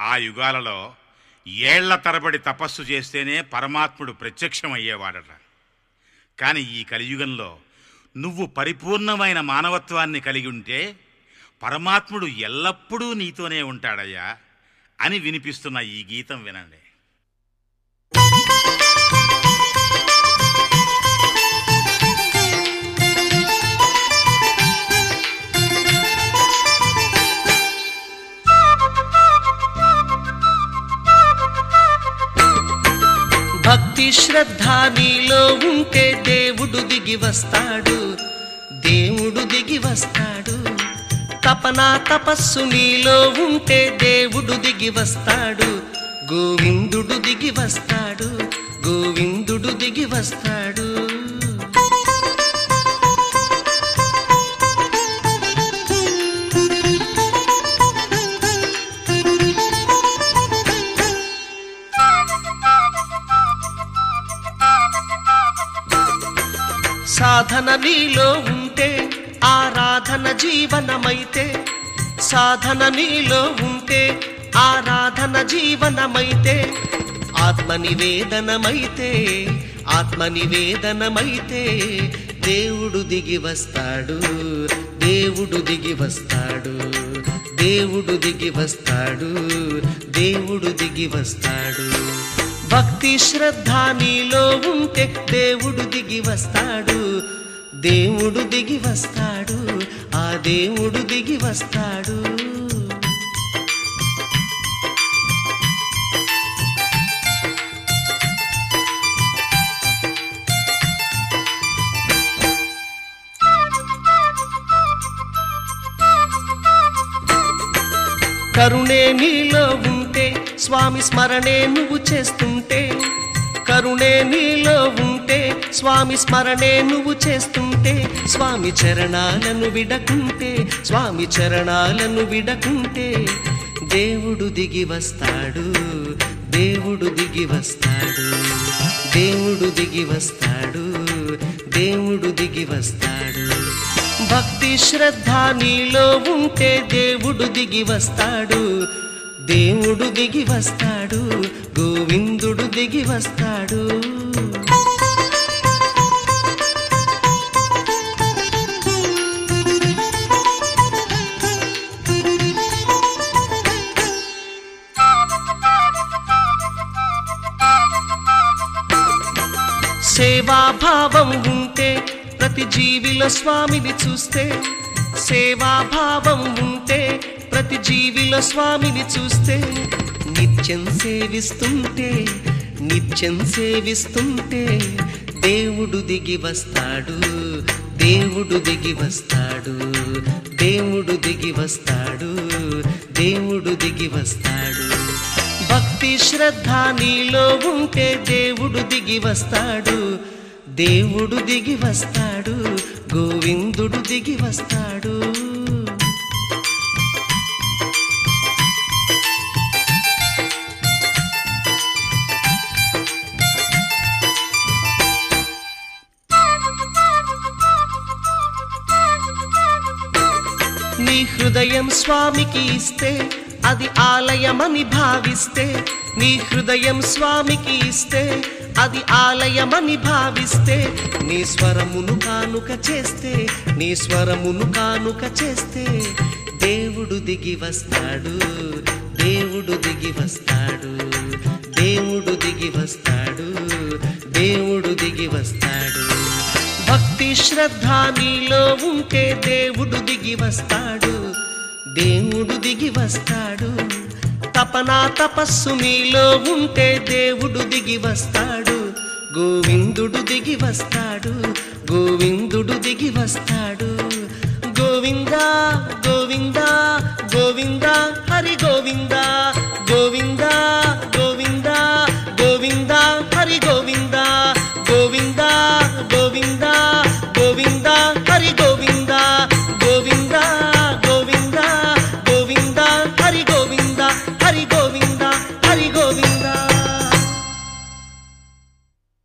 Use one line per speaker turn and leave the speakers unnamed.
ఆ యుగాలలో ఏళ్ల తరబడి తపస్సు చేస్తేనే పరమాత్ముడు ప్రత్యక్షమయ్యేవాడట కానీ ఈ కలియుగంలో నువ్వు పరిపూర్ణమైన మానవత్వాన్ని కలిగి ఉంటే పరమాత్ముడు ఎల్లప్పుడూ నీతోనే ఉంటాడయ్యా అని వినిపిస్తున్న ఈ గీతం వినండి
భక్తి శ్రద్ధ నీలో ఉంటే దేవుడు దిగి వస్తాడు దేవుడు దిగి వస్తాడు తపన తపస్సు నీలో ఉంటే దేవుడు దిగి వస్తాడు గోవిందుడు దిగి వస్తాడు గోవిందుడు దిగి వస్తాడు సాధన నీలో ఉంటే ఆరాధన జీవనమైతే సాధన నీలో ఉంటే ఆరాధన జీవనమైతే ఆత్మ నివేదనమైతే ఆత్మ నివేదనమైతే దేవుడు దిగి వస్తాడు దేవుడు దిగి వస్తాడు దేవుడు దిగి వస్తాడు దేవుడు దిగి వస్తాడు భక్తి శ్రద్ధ నీలో ఉంటే దేవుడు దిగి వస్తాడు దేవుడు దిగి వస్తాడు ఆ దేవుడు దిగి వస్తాడు కరుణే నీలో ఉంటే స్వామి స్మరణే నువ్వు చేస్తుంటే కరుణే నీలో ఉంటే స్వామి స్మరణే నువ్వు చేస్తుంటే స్వామి చరణాలను విడకుంటే స్వామి చరణాలను విడకుంటే దేవుడు దిగి వస్తాడు దేవుడు దిగి వస్తాడు దేవుడు దిగి వస్తాడు దేవుడు దిగి వస్తాడు భక్తి శ్రద్ధ నీలో ఉంటే దేవుడు దిగి వస్తాడు దేవుడు దిగి వస్తాడు గోవిందుడు దిగి వస్తాడు సేవాభావం ఉంటే ప్రతి జీవిలో స్వామిని చూస్తే సేవాభావం ఉంటే ప్రతి జీవిలో స్వామిని చూస్తే నిత్యం సేవిస్తుంటే నిత్యం సేవిస్తుంటే దేవుడు దిగి వస్తాడు దేవుడు దిగి వస్తాడు దేవుడు దిగి వస్తాడు దేవుడు దిగి వస్తాడు భక్తి శ్రద్ధ నీలో ఉంటే దేవుడు దిగి వస్తాడు దేవుడు దిగి వస్తాడు గోవిందుడు దిగి వస్తాడు నీ హృదయం స్వామికి ఇస్తే అది ఆలయమని భావిస్తే నీ హృదయం స్వామికి ఇస్తే అది ఆలయమని భావిస్తే నీ స్వరమును కానుక చేస్తే నీ స్వరమును కానుక చేస్తే దేవుడు దిగి వస్తాడు దేవుడు దిగి వస్తాడు దేవుడు దిగి వస్తాడు దేవుడు దిగి వస్తాడు భక్తి శ్రద్ధ నీలో ఉంటే దేవుడు దిగి వస్తాడు దేవుడు దిగి వస్తాడు తపన తపస్సు నీలో ఉంటే దేవుడు దిగి వస్తాడు గోవిందుడు దిగి వస్తాడు గోవిందుడు దిగి వస్తాడు గోవిందా గోవిందా గోవిందా హరి గోవిందా గోవిందా